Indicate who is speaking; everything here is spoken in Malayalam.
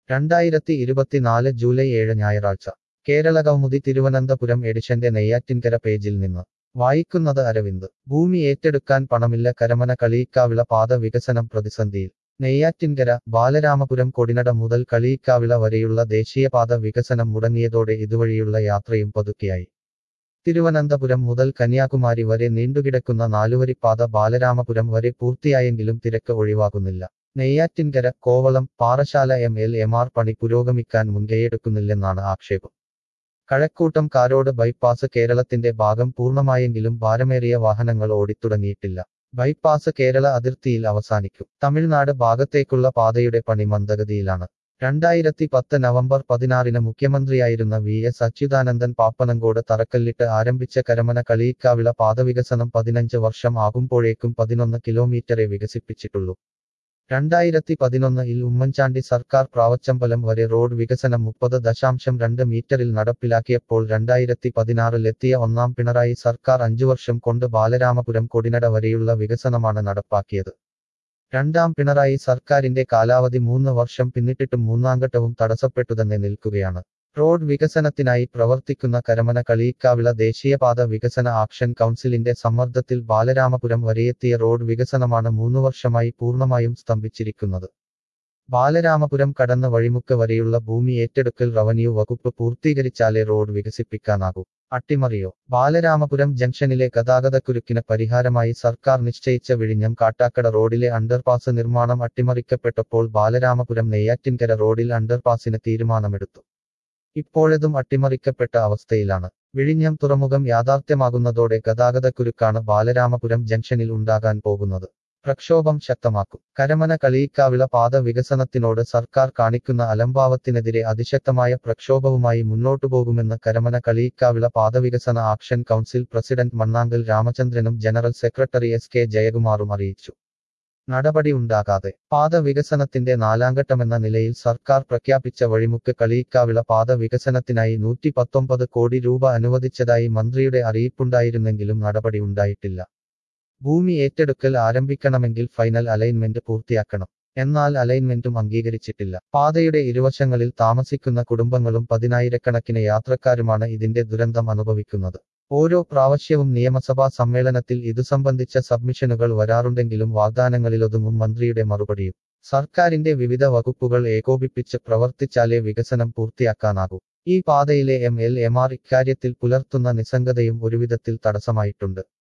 Speaker 1: രണ്ടായിരത്തി ഇരുപത്തിനാല് ജൂലൈ ഏഴ് ഞായറാഴ്ച കേരള കൗമുദി തിരുവനന്തപുരം എഡിഷന്റെ നെയ്യാറ്റിൻകര പേജിൽ നിന്ന് വായിക്കുന്നത് അരവിന്ദ് ഭൂമി ഏറ്റെടുക്കാൻ പണമില്ല കരമന കളിയിക്കാവിള പാത വികസനം പ്രതിസന്ധിയിൽ നെയ്യാറ്റിൻകര ബാലരാമപുരം കൊടിനട മുതൽ കളിയിക്കാവിള വരെയുള്ള ദേശീയപാത വികസനം മുടങ്ങിയതോടെ ഇതുവഴിയുള്ള യാത്രയും പതുക്കെയായി തിരുവനന്തപുരം മുതൽ കന്യാകുമാരി വരെ നീണ്ടുകിടക്കുന്ന നാലുവരിപ്പാത ബാലരാമപുരം വരെ പൂർത്തിയായെങ്കിലും തിരക്ക് ഒഴിവാകുന്നില്ല Neyyattinkara Kovalam Parassala M L M R പണി പുരോഗമിക്കാൻ മുൻകൈയെടുക്കുന്നില്ലെന്നാണ് ആക്ഷേപം കഴക്കൂട്ടം കാരോട് ബൈപ്പാസ് കേരളത്തിന്റെ ഭാഗം പൂർണ്ണമായെങ്കിലും ഭാരമേറിയ വാഹനങ്ങൾ ഓടിത്തുടങ്ങിയിട്ടില്ല ബൈപ്പാസ് കേരള അതിർത്തിയിൽ അവസാനിക്കും തമിഴ്നാട് ഭാഗത്തേക്കുള്ള പാതയുടെ പണി മന്ദഗതിയിലാണ് രണ്ടായിരത്തി പത്ത് നവംബർ പതിനാറിന് മുഖ്യമന്ത്രിയായിരുന്ന വി എസ് അച്യുതാനന്ദൻ പാപ്പനങ്കോട് തറക്കല്ലിട്ട് ആരംഭിച്ച കരമന കളിയിക്കാവിള പാതവികസനം പതിനഞ്ച് വർഷം ആകുമ്പോഴേക്കും പതിനൊന്ന് കിലോമീറ്ററെ വികസിപ്പിച്ചിട്ടുള്ളൂ രണ്ടായിരത്തി പതിനൊന്നിൽ ഉമ്മൻചാണ്ടി സർക്കാർ പ്രാവച്ചമ്പലം വരെ റോഡ് വികസനം മുപ്പത് ദശാംശം രണ്ട് മീറ്ററിൽ നടപ്പിലാക്കിയപ്പോൾ രണ്ടായിരത്തി പതിനാറിലെത്തിയ ഒന്നാം പിണറായി സർക്കാർ അഞ്ചു വർഷം കൊണ്ട് ബാലരാമപുരം കൊടിനട വരെയുള്ള വികസനമാണ് നടപ്പാക്കിയത് രണ്ടാം പിണറായി സർക്കാരിന്റെ കാലാവധി മൂന്ന് വർഷം പിന്നിട്ടിട്ടും മൂന്നാംഘട്ടവും തടസ്സപ്പെട്ടുതന്നെ നിൽക്കുകയാണ് റോഡ് വികസനത്തിനായി പ്രവർത്തിക്കുന്ന കരമന കളിയിക്കാവിള ദേശീയപാത വികസന ആക്ഷൻ കൗൺസിലിന്റെ സമ്മർദ്ദത്തിൽ ബാലരാമപുരം വരെയെത്തിയ റോഡ് വികസനമാണ് മൂന്നു വർഷമായി പൂർണ്ണമായും സ്തംഭിച്ചിരിക്കുന്നത് ബാലരാമപുരം കടന്ന് വഴിമുക്ക് വരെയുള്ള ഭൂമി ഏറ്റെടുക്കൽ റവന്യൂ വകുപ്പ് പൂർത്തീകരിച്ചാലേ റോഡ് വികസിപ്പിക്കാനാകൂ അട്ടിമറിയോ ബാലരാമപുരം ജംഗ്ഷനിലെ ഗതാഗതക്കുരുക്കിന് പരിഹാരമായി സർക്കാർ നിശ്ചയിച്ച വിഴിഞ്ഞം കാട്ടാക്കട റോഡിലെ അണ്ടർപാസ് നിർമ്മാണം അട്ടിമറിക്കപ്പെട്ടപ്പോൾ ബാലരാമപുരം നെയ്യാറ്റിൻകര റോഡിൽ അണ്ടർപാസിന് തീരുമാനമെടുത്തു ഇപ്പോഴതും അട്ടിമറിക്കപ്പെട്ട അവസ്ഥയിലാണ് വിഴിഞ്ഞം തുറമുഖം യാഥാർത്ഥ്യമാകുന്നതോടെ ഗതാഗതക്കുരുക്കാണ് ബാലരാമപുരം ജംഗ്ഷനിൽ ഉണ്ടാകാൻ പോകുന്നത് പ്രക്ഷോഭം ശക്തമാക്കും കരമന കളിയിക്കാവിള പാത വികസനത്തിനോട് സർക്കാർ കാണിക്കുന്ന അലംഭാവത്തിനെതിരെ അതിശക്തമായ പ്രക്ഷോഭവുമായി മുന്നോട്ടുപോകുമെന്ന് കരമന കളിയിക്കാവിള പാതവികസന ആക്ഷൻ കൗൺസിൽ പ്രസിഡന്റ് മണ്ണാങ്കൽ രാമചന്ദ്രനും ജനറൽ സെക്രട്ടറി എസ് കെ ജയകുമാറും അറിയിച്ചു നടപടി ഉണ്ടാകാതെ പാത വികസനത്തിന്റെ നാലാംഘട്ടമെന്ന നിലയിൽ സർക്കാർ പ്രഖ്യാപിച്ച വഴിമുക്ക് കളിയിക്കാവിള പാത വികസനത്തിനായി നൂറ്റി പത്തൊമ്പത് കോടി രൂപ അനുവദിച്ചതായി മന്ത്രിയുടെ അറിയിപ്പുണ്ടായിരുന്നെങ്കിലും നടപടി ഉണ്ടായിട്ടില്ല ഭൂമി ഏറ്റെടുക്കൽ ആരംഭിക്കണമെങ്കിൽ ഫൈനൽ അലൈൻമെന്റ് പൂർത്തിയാക്കണം എന്നാൽ അലൈൻമെന്റും അംഗീകരിച്ചിട്ടില്ല പാതയുടെ ഇരുവശങ്ങളിൽ താമസിക്കുന്ന കുടുംബങ്ങളും പതിനായിരക്കണക്കിന് യാത്രക്കാരുമാണ് ഇതിന്റെ ദുരന്തം അനുഭവിക്കുന്നത് ഓരോ പ്രാവശ്യവും നിയമസഭാ സമ്മേളനത്തിൽ ഇതു സംബന്ധിച്ച സബ്മിഷനുകൾ വരാറുണ്ടെങ്കിലും വാഗ്ദാനങ്ങളിലൊതുങ്ങും മന്ത്രിയുടെ മറുപടിയും സർക്കാരിന്റെ വിവിധ വകുപ്പുകൾ ഏകോപിപ്പിച്ച് പ്രവർത്തിച്ചാലേ വികസനം പൂർത്തിയാക്കാനാകൂ ഈ പാതയിലെ എം എൽ എമാർ ഇക്കാര്യത്തിൽ പുലർത്തുന്ന നിസ്സംഗതയും ഒരുവിധത്തിൽ തടസ്സമായിട്ടുണ്ട്